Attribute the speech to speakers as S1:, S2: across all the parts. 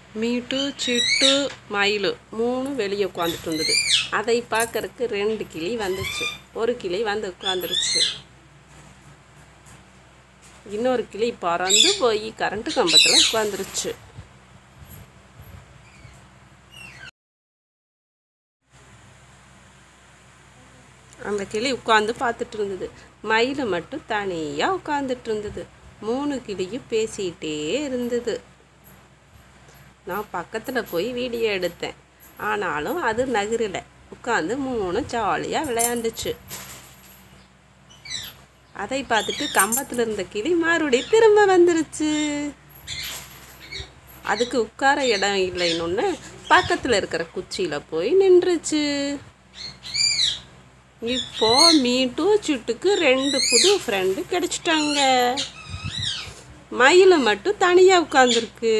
S1: மீட்டு சிட்டு மயில் மூணு வெளியே உட்காந்துட்டு இருந்தது அதை பார்க்கறக்கு ரெண்டு கிளி வந்துச்சு ஒரு கிளி வந்து உட்காந்துருச்சு இன்னொரு கிளி பறந்து போய் கரண்ட் கம்பத்தில் உட்காந்துருச்சு அந்த கிளி உட்காந்து பார்த்துட்டு இருந்தது மயில் மட்டும் தனியாக உட்காந்துட்டு இருந்தது மூணு கிளியும் பேசிக்கிட்டே இருந்தது நான் பக்கத்தில் போய் வீடியோ எடுத்தேன் ஆனாலும் அது நகரல உட்காந்து மூணு ஜாலியாக விளையாண்டுச்சு அதை பார்த்துட்டு கம்பத்தில் இருந்த கிளி மறுபடியும் திரும்ப வந்துருச்சு அதுக்கு உட்கார இடம் இல்லைன்னு பக்கத்தில் இருக்கிற குச்சியில் போய் நின்றுச்சு இப்போ மீட்டும் சிட்டுக்கு ரெண்டு புது ஃப்ரெண்டு கிடைச்சிட்டாங்க மயில் மட்டும் தனியாக உட்காந்துருக்கு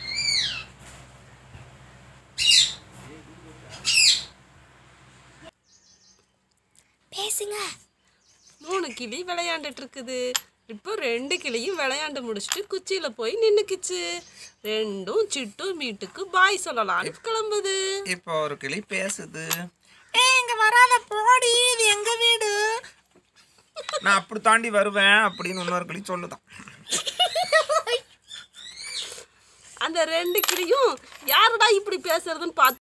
S2: பேசுங்க
S1: மூணு கிளி விளையாண்டுட்டு இருக்குது இப்போ ரெண்டு கிளியும் விளையாண்டு முடிச்சுட்டு குச்சியில் போய் நின்றுக்குச்சு ரெண்டும் சிட்டு மீட்டுக்கு பாய் சொல்லலாம்னு கிளம்புது
S3: இப்போ ஒரு கிளி பேசுது
S2: ஏ இங்க வராத போடி இது எங்க வீடு
S3: நான் அப்படி தாண்டி வருவேன் அப்படின்னு இன்னொரு கிளி சொல்லுதான்
S1: அந்த ரெண்டு கிளியும் யாருடா இப்படி பேசுறதுன்னு பார்த்து